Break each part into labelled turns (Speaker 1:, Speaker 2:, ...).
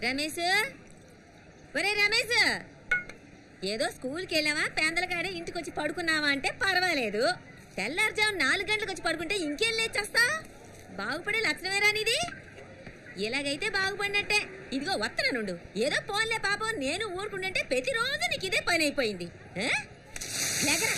Speaker 1: రమేష్ ఒరే రమేష్ ఏదో స్కూల్కి వెళ్ళావా పేందలకాడే ఇంటికి వచ్చి పడుకున్నావా అంటే పర్వాలేదు తెల్లారుజాము నాలుగు గంటలకు వచ్చి పడుకుంటే ఇంకేం లేచేస్తా బాగుపడే లక్షణమేరా నీది ఇలాగైతే బాగుపడినట్టే ఇదిగో వత్తననుండు ఏదో పోన్లే పాపం నేను ఊరుకుంటుంటే ప్రతిరోజు నీకు ఇదే పని అయిపోయింది ఆ? లేకరా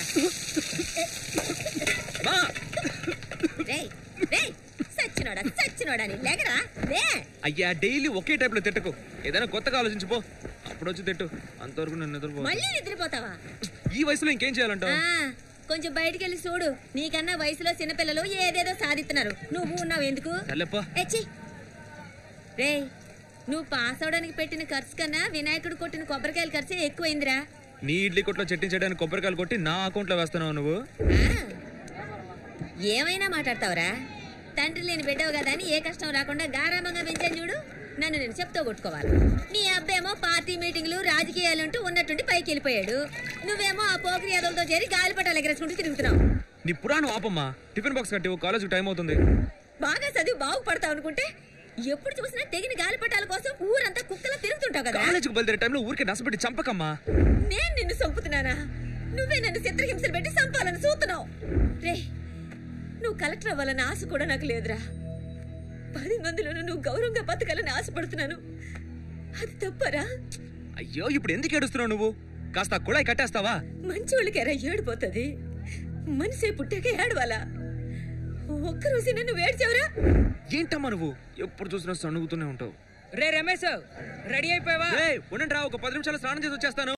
Speaker 2: మా
Speaker 1: రేయ్ రేయ్ సచ్చినోడా సచ్చినోడా నీ లేకరా లే
Speaker 2: అయ్యా డైలీ ఒకే టైప్ లో తిట్టకు ఏదైనా కొత్తగా ఆలోచించిపో అప్పుడు వచ్చి తిట్టు అంతవరకు నేను నిద్రపో
Speaker 1: మళ్ళీ నిద్రపోతావా
Speaker 2: ఈ వయసులో ఇంకేం చేయాలంటావు
Speaker 1: ఆ, కొంచెం బయటికి వెళ్ళి చూడు నీకన్నా వయసులో చిన్నపిల్లలు ఏదేదో సాధిస్తున్నారు నువ్వు ఉన్నావు ఎందుకు
Speaker 2: సర్లేప్పా
Speaker 1: ఎచ్చి రే నువ్వు పాస్ అవడానికి పెట్టిన ఖర్చు కన్నా వినాయకుడు కొట్టిన కొబ్బరికాయల ఖర్చే ఎక్కువైందిరా
Speaker 2: నీ ఇడ్లీ కొట్లో చెట్టించడానికి కొబ్బరికాయలు కొట్టి నా అకౌంట్ లో వేస్తున్నావు నువ్వు
Speaker 1: ఆ, ఏమైనా మాట్లాడతావురా తండ్రి లేని బిడ్డవు కదా అని ఏ కష్టం రాకుండా గారామంగా పెంచాను చూడు నన్ను నేను చెప్తూ కొట్టుకోవాలి నీ అబ్బేమో పార్టీ మీటింగ్లు రాజకీయాలంటూ ఉన్నట్టుండి పైకి వెళ్ళిపోయాడు నువ్వేమో ఆ పోకిరి ఎదలతో చేరి గాలిపటాలు ఎగరేసుకుంటూ తిరుగుతున్నావు
Speaker 2: నీ పురాణం ఆపమ్మా టిఫిన్ బాక్స్ కట్టి కాలేజ్కి టైం అవుతుంది
Speaker 1: బాగా చదివి బాగుపడతావు అనుకుంటే ఎప్పుడు చూసినా తెగిన గాలిపటాల కోసం ఊరంతా కుక్కలా తిరుగుతుంటావు కదా
Speaker 2: కాలేజీకి బయలుదేరే టైంలో ఊరికే నష్టపెట్టి చంపకమ్మా
Speaker 1: నేను నిన్ను చంపుతున్నానా నువ్వే నన్ను చిత్రహింసలు పెట్టి చంపాలని చూస్తున్నావు రే నువ్వు కలెక్టర్ అవ్వాలని ఆశ కూడా నాకు లేదురా పది మందిలోనూ నువ్వు గౌరవంగా బతకాలని ఆశపడుతున్నాను అది తప్పరా
Speaker 2: అయ్యో ఇప్పుడు ఎందుకు ఏడుస్తున్నావు నువ్వు కాస్త కుళాయి కట్టేస్తావా
Speaker 1: మంచోళ్ళకి ఎరా ఏడిపోతుంది మనిషి పుట్టాక ఏడవాలా ఒక్కరోజు నన్ను ఏడ్చావురా
Speaker 2: ఏంటమ్మా నువ్వు ఎప్పుడు చూసినా సణుగుతూనే ఉంటావు
Speaker 3: రే రమేష్ రెడీ అయిపోయావా
Speaker 2: రే ఉండండి రా ఒక పది నిమిషాలు స్నానం చేసి వచ్చేస్తాను